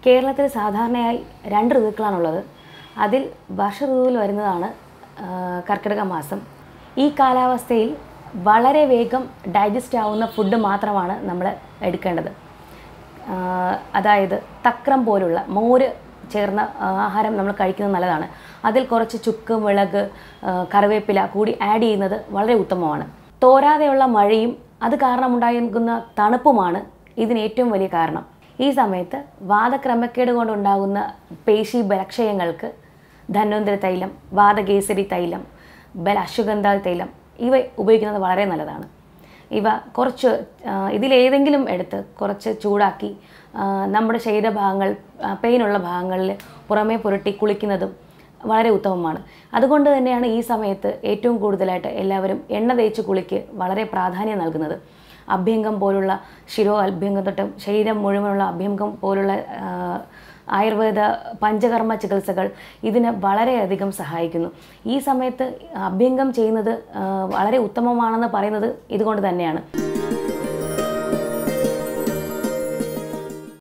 കേരളത്തിൽ സാധാരണയായി രണ്ട് ഋതുക്കളാണുള്ളത് അതിൽ വർഷ ഋതുവിൽ വരുന്നതാണ് ആ, കർക്കിടക മാസം ഈ കാലാവസ്ഥയിൽ വളരെ വേഗം ഡൈജസ്റ്റ് ആവുന്ന ഫുഡ് മാത്രമാണ് നമ്മൾ എടുക്കേണ്ടത് ആ, അതായത് തക്രം പോലുള്ള മോര് ചേർന്ന ആ, ആഹാരം നമ്മൾ കഴിക്കുന്നത് നല്ലതാണ് അതിൽ കുറച്ച് ചുക്ക് മുളക് ആ, കറിവേപ്പില കൂടി ആഡ് ചെയ്യുന്നത് വളരെ ഉത്തമമാണ് തോരാതെയുള്ള മഴയും അത് കാരണമുണ്ടായിരിക്കുന്ന തണുപ്പുമാണ് ഇതിന് ഏറ്റവും വലിയ കാരണം ഈ സമയത്ത് വാദക്രമക്കേട് കൊണ്ടുണ്ടാകുന്ന പേശി ബലക്ഷയങ്ങൾക്ക് ധന്വന്തരി തൈലം വാദകേസരി തൈലം ബല അശ്വഗന്ധ തൈലം ഇവ ഉപയോഗിക്കുന്നത് വളരെ നല്ലതാണ് ഇവ കുറച്ച് ആ, ഇതിലേതെങ്കിലും എടുത്ത് കുറച്ച് ചൂടാക്കി ആ, നമ്മുടെ ശരീരഭാഗങ്ങൾ ആ, പെയിനുള്ള ഭാഗങ്ങളിൽ പുറമേ പുരട്ടി കുളിക്കുന്നതും വളരെ ഉത്തമമാണ് അതുകൊണ്ട് തന്നെയാണ് ഈ സമയത്ത് ഏറ്റവും കൂടുതലായിട്ട് എല്ലാവരും എണ്ണ തേച്ച് കുളിക്ക് വളരെ പ്രാധാന്യം നൽകുന്നത് അഭ്യംഗം പോലുള്ള ശിരോ അഭ്യംഗം തൊട്ടും ശരീരം മുഴുവനുള്ള അഭ്യംഗം പോലുള്ള ആ, ആയുർവേദ പഞ്ചകർമ്മ ചികിത്സകൾ ഇതിന് വളരെയധികം സഹായിക്കുന്നു ഈ സമയത്ത് അഭ്യംഗം ചെയ്യുന്നത് ആ, വളരെ ഉത്തമമാണെന്ന് പറയുന്നത് ഇതുകൊണ്ട് തന്നെയാണ്